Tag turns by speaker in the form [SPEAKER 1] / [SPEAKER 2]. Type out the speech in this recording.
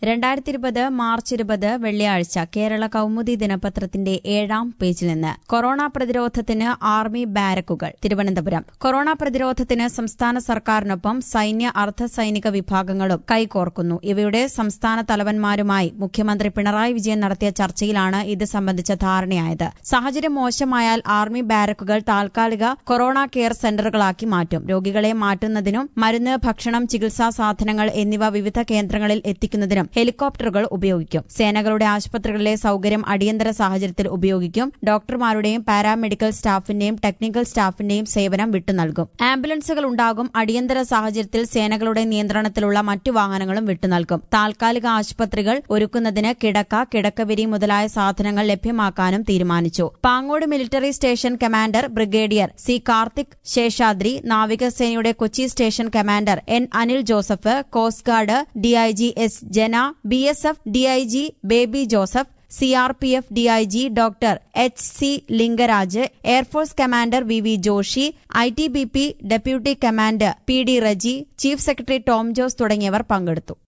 [SPEAKER 1] രണ്ടായിരത്തി ഇരുപത് മാർച്ച് ഇരുപത് വെള്ളിയാഴ്ച കേരള കൗമുദി ദിനപത്രത്തിന്റെ ഏഴാം പേജിൽ നിന്ന് കൊറോണ പ്രതിരോധത്തിന് ആർമി ബാരക്കുകൾ തിരുവനന്തപുരം കൊറോണ പ്രതിരോധത്തിന് സംസ്ഥാന സർക്കാരിനൊപ്പം സൈന്യ അർദ്ധ സൈനിക വിഭാഗങ്ങളും കൈകോർക്കുന്നു ഇവയുടെ സംസ്ഥാന തലവന്മാരുമായി മുഖ്യമന്ത്രി പിണറായി വിജയൻ നടത്തിയ ചർച്ചയിലാണ് ഇത് സംബന്ധിച്ച ധാരണയായത് സാഹചര്യം മോശമായാൽ ആർമി ബാരക്കുകൾ താൽക്കാലിക കൊറോണ കെയർ സെന്ററുകളാക്കി മാറ്റും രോഗികളെ മാറ്റുന്നതിനും മരുന്ന് ഭക്ഷണം ചികിത്സാ സാധനങ്ങൾ എന്നിവ വിവിധ കേന്ദ്രങ്ങളിൽ എത്തിക്കുന്നതിനും ഹെലികോപ്റ്ററുകൾ ഉപയോഗിക്കും സേനകളുടെ ആശുപത്രികളിലെ സൌകര്യം അടിയന്തര സാഹചര്യത്തിൽ ഉപയോഗിക്കും ഡോക്ടർമാരുടെയും പാരാമെഡിക്കൽ സ്റ്റാഫിന്റെയും ടെക്നിക്കൽ സ്റ്റാഫിന്റെയും സേവനം വിട്ടുനൽകും ആംബുലൻസുകൾ ഉണ്ടാകും അടിയന്തര സാഹചര്യത്തിൽ സേനകളുടെ നിയന്ത്രണത്തിലുള്ള മറ്റു വാഹനങ്ങളും വിട്ടുനൽകും താൽക്കാലിക ആശുപത്രികൾ ഒരുക്കുന്നതിന് കിടക്ക കിടക്കവിരി മുതലായ സാധനങ്ങൾ ലഭ്യമാക്കാനും തീരുമാനിച്ചു Pangode military station commander brigadier C Karthik Seshadri നാവികസേനയുടെ Kochi station commander N Anil Joseph coast guard DIG S Jana B S F DIG Baby Joseph C R P F DIG doctor H C Lingaraj air force commander V V Joshi I T B P deputy commander P D Reji chief secretary Tom Jose തുടങ്ങിയവർ പങ്കെടുത്തു